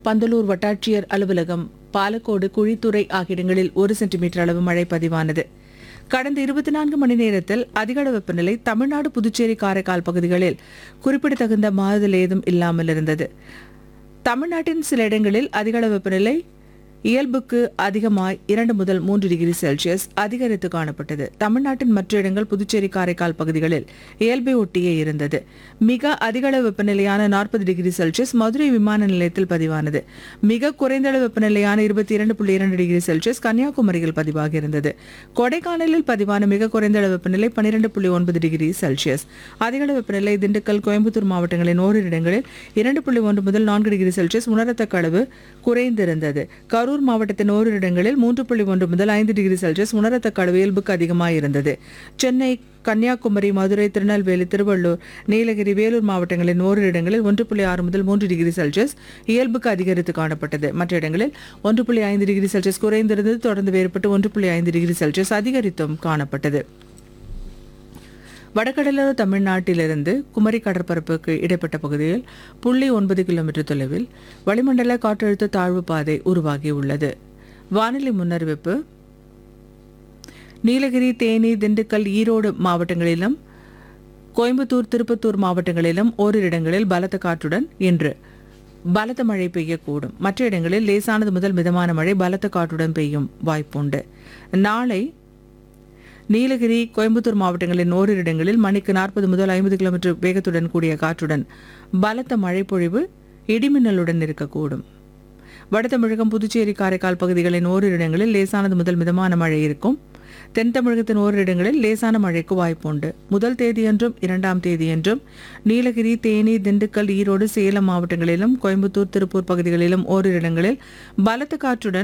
பந்தலூர் வட்டாட்சியர் அலுவலகம் பாலக்கோடு குழித்துறை ஆகிய இடங்களில் ஒரு சென்டிமீட்டர் அளவு மழை பதிவானது கடந்த இருபத்தி நான்கு மணி நேரத்தில் அதிகள வெப்பநிலை தமிழ்நாடு புதுச்சேரி காரைக்கால் பகுதிகளில் குறிப்பிடத்தகுந்த மாறுதல் ஏதும் இல்லாமல் இருந்தது தமிழ்நாட்டின் சில இடங்களில் அதிகள வெப்பநிலை இயல்புக்கு அதிகமாய் இரண்டு முதல் மூன்று டிகிரி செல்சியஸ் அதிகரித்து காணப்பட்டது தமிழ்நாட்டின் மற்ற இடங்கள் புதுச்சேரி காரைக்கால் பகுதிகளில் இயல்பை ஒட்டியே இருந்தது மிக அதிகள வெப்பநிலையான நாற்பது டிகிரி செல்சியஸ் மதுரை விமான நிலையத்தில் பதிவானது மிக குறைந்த அளவு வெப்பநிலையான இருபத்தி இரண்டு புள்ளி இரண்டு டிகிரி செல்சியஸ் கன்னியாகுமரியில் பதிவாகி இருந்தது கொடைக்கானலில் பதிவான மிக குறைந்த அளவு வெப்பநிலை பன்னிரண்டு புள்ளி ஒன்பது டிகிரி செல்சியஸ் அதிகளவு வெப்பநிலை திண்டுக்கல் கோயம்புத்தூர் மாவட்டங்களின் ஓரிரு இடங்களில் இரண்டு புள்ளி ஒன்று முதல் நான்கு டிகிரி செல்சியஸ் உணரத்தக்க அளவு குறைந்திருந்தது கரூர் மாவட்டத்தின் ஓரிரு இடங்களில் மூன்று புள்ளி ஒன்று முதல் ஐந்து டிகிரி செல்சியஸ் உணரத்தக்க அளவு இயல்புக்கு அதிகமாக இருந்தது சென்னை கன்னியாகுமரி மதுரை திருநெல்வேலி திருவள்ளூர் நீலகிரி வேலூர் மாவட்டங்களின் ஓரிரு இடங்களில் ஒன்று புள்ளி ஆறு முதல் மூன்று டிகிரி செல்சியஸ் இயல்புக்கு அதிகரித்து காணப்பட்டது மற்ற இடங்களில் ஒன்று புள்ளி ஐந்து டிகிரி செல்சியஸ் குறைந்திருந்தது தொடர்ந்து வேறுபட்டு ஒன்று புள்ளி ஐந்து டிகிரி செல்சியஸ் அதிகரித்தும் காணப்பட்டது வடகடலோர தமிழ்நாட்டிலிருந்து குமரி கடற்பரப்புக்கு இடைப்பட்ட பகுதியில் புள்ளி ஒன்பது கிலோமீட்டர் தொலைவில் வளிமண்டல காற்றழுத்த தாழ்வு பாதை உருவாகியுள்ளது வானிலை முன்னறிவிப்பு நீலகிரி தேனி திண்டுக்கல் ஈரோடு மாவட்டங்களிலும் கோயம்புத்தூர் திருப்பத்தூர் மாவட்டங்களிலும் ஓரிரு இடங்களில் பலத்த காற்றுடன் இன்று பலத்த மழை பெய்யக்கூடும் மற்ற இடங்களில் லேசானது முதல் மிதமான மழை பலத்த காற்றுடன் பெய்யும் வாய்ப்புண்டு நாளை நீலகிரி கோயம்புத்தூர் மாவட்டங்களின் ஓரிரு இடங்களில் மணிக்கு நாற்பது முதல் ஐம்பது கிலோமீட்டர் வேகத்துடன் கூடிய காற்றுடன் பலத்த மழை பொழிவு இடிமின்னலுடன் இருக்கக்கூடும் வட தமிழகம் புதுச்சேரி காரைக்கால் பகுதிகளின் ஓரிரு இடங்களில் லேசானது முதல் மிதமான மழை இருக்கும் தென் தமிழகத்தின் ஓரிரு இடங்களில் லேசான மழைக்கு வாய்ப்புண்டு முதல் தேதியன்றும் இரண்டாம் தேதியன்றும் நீலகிரி தேனி திண்டுக்கல் ஈரோடு சேலம் மாவட்டங்களிலும் கோயம்புத்தூர் திருப்பூர் பகுதிகளிலும் ஓரிரு இடங்களில் பலத்த காற்றுடன்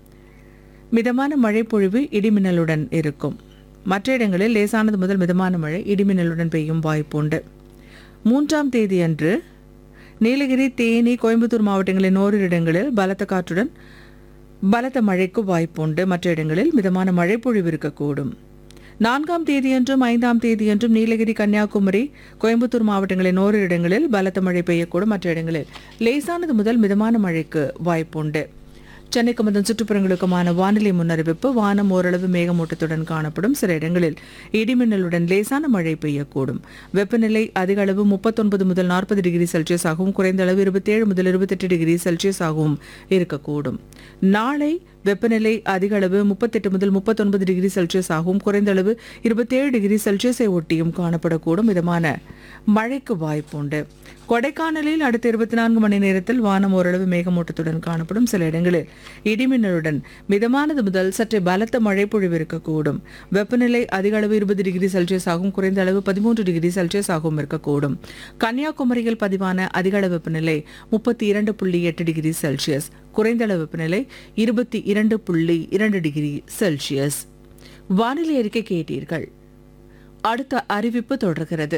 மிதமான மழை பொழிவு இடிமின்னலுடன் இருக்கும் மற்ற இடங்களில் லேசானது முதல் மிதமான மழை இடிமின்னலுடன் பெய்யும் வாய்ப்புண்டு மூன்றாம் தேதியன்று நீலகிரி தேனி கோயம்புத்தூர் மாவட்டங்களின் ஓரிரு இடங்களில் பலத்த காற்றுடன் பலத்த மழைக்கு வாய்ப்புண்டு மற்ற இடங்களில் மிதமான மழை பொழிவு இருக்கக்கூடும் நான்காம் தேதியன்றும் ஐந்தாம் தேதியன்றும் நீலகிரி கன்னியாகுமரி கோயம்புத்தூர் மாவட்டங்களின் ஓரிரு இடங்களில் பலத்த மழை பெய்யக்கூடும் மற்ற இடங்களில் லேசானது முதல் மிதமான மழைக்கு வாய்ப்புண்டு சென்னைக்கு மற்றும் சுற்றுப்புறங்களுக்குமான வானிலை முன்னறிவிப்பு வானம் ஓரளவு மேகமூட்டத்துடன் காணப்படும் சில இடங்களில் இடிமின்னலுடன் லேசான மழை பெய்யக்கூடும் வெப்பநிலை அதிக அளவு முப்பத்தொன்பது முதல் நாற்பது டிகிரி செல்சியஸ் ஆகவும் குறைந்த அளவு இருபத்தேழு முதல் இருபத்தெட்டு டிகிரி செல்சியஸ் ஆகவும் இருக்கக்கூடும் நாளை வெப்பநிலை அதிக அளவு முப்பத்தெட்டு முதல் முப்பத்தொன்பது டிகிரி செல்சியஸ் ஆகவும் குறைந்த அளவு இருபத்தேழு டிகிரி செல்சியஸை ஒட்டியும் காணப்படக்கூடும் மிதமான மழைக்கு வாய்ப்புண்டு கொடைக்கானலில் அடுத்த இருபத்தி நான்கு மணி நேரத்தில் வானம் ஓரளவு மேகமூட்டத்துடன் காணப்படும் சில இடங்களில் இடிமின்னலுடன் மிதமானது முதல் சற்றே பலத்த மழை பொழிவு இருக்கக்கூடும் வெப்பநிலை அதிக அளவு இருபது டிகிரி செல்சியஸ் ஆகும் குறைந்த அளவு பதிமூன்று டிகிரி செல்சியஸ் ஆகவும் இருக்கக்கூடும் கன்னியாகுமரியில் பதிவான அதிக அளவு வெப்பநிலை முப்பத்தி இரண்டு புள்ளி எட்டு டிகிரி செல்சியஸ் குறைந்த அளவு வெப்பநிலை இருபத்தி இரண்டு புள்ளி இரண்டு டிகிரி செல்சியஸ் வானிலை அறிக்கை கேட்டீர்கள் அடுத்த அறிவிப்பு தொடர்கிறது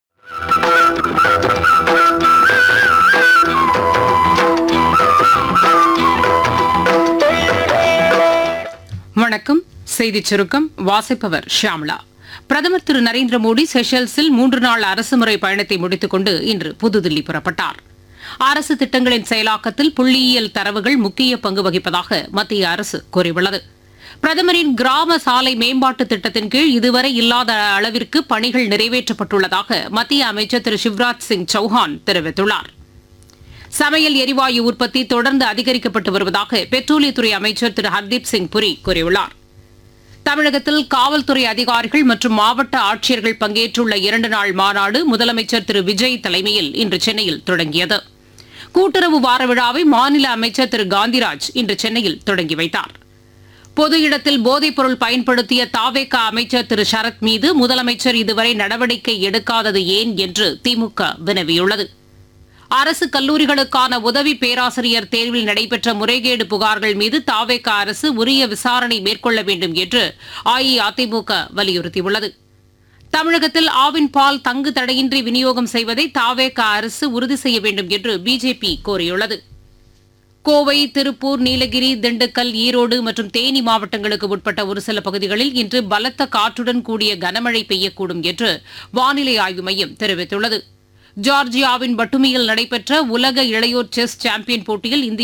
வணக்கம் செய்திச் சுருக்கம் வாசிப்பவர் ஷியாம்லா பிரதமர் திரு நரேந்திர மோடி செஷல்ஸில் மூன்று நாள் அரசுமுறை பயணத்தை முடித்துக் கொண்டு இன்று புதுதில்லி புறப்பட்டார் அரசு திட்டங்களின் செயலாக்கத்தில் புள்ளியியல் தரவுகள் முக்கிய பங்கு வகிப்பதாக மத்திய அரசு கூறியுள்ளது பிரதமரின் கிராம சாலை மேம்பாட்டு திட்டத்தின் கீழ் இதுவரை இல்லாத அளவிற்கு பணிகள் நிறைவேற்றப்பட்டுள்ளதாக மத்திய அமைச்சர் திரு சிவராஜ் சிங் சௌஹான் தெரிவித்துள்ளார் சமையல் எரிவாயு உற்பத்தி தொடர்ந்து அதிகரிக்கப்பட்டு வருவதாக பெட்ரோலியத்துறை அமைச்சர் திரு ஹர்தீப் சிங் புரி கூறியுள்ளார் தமிழகத்தில் காவல்துறை அதிகாரிகள் மற்றும் மாவட்ட ஆட்சியர்கள் பங்கேற்றுள்ள இரண்டு நாள் மாநாடு முதலமைச்சர் திரு விஜய் தலைமையில் இன்று சென்னையில் தொடங்கியது கூட்டுறவு வார விழாவை மாநில அமைச்சர் திரு காந்திராஜ் இன்று சென்னையில் தொடங்கி வைத்தார் பொது இடத்தில் போதைப்பொருள் பயன்படுத்திய தாவேகா அமைச்சர் திரு சரத் மீது முதலமைச்சர் இதுவரை நடவடிக்கை எடுக்காதது ஏன் என்று திமுக வினவியுள்ளது அரசு கல்லூரிகளுக்கான உதவி பேராசிரியர் தேர்வில் நடைபெற்ற முறைகேடு புகார்கள் மீது தாவேக அரசு உரிய விசாரணை மேற்கொள்ள வேண்டும் என்று அஇஅதிமுக வலியுறுத்தியுள்ளது தமிழகத்தில் ஆவின் பால் தங்கு தடையின்றி விநியோகம் செய்வதை தாவேக அரசு உறுதி செய்ய வேண்டும் என்று பிஜேபி கோரியுள்ளது கோவை திருப்பூர் நீலகிரி திண்டுக்கல் ஈரோடு மற்றும் தேனி மாவட்டங்களுக்கு உட்பட்ட ஒரு சில பகுதிகளில் இன்று பலத்த காற்றுடன் கூடிய கனமழை பெய்யக்கூடும் என்று வானிலை ஆய்வு மையம் தெரிவித்துள்ளது ஜார்ஜியாவின் பட்டுமியில் நடைபெற்ற உலக இளையோர் செஸ் சாம்பியன் போட்டியில் இந்திய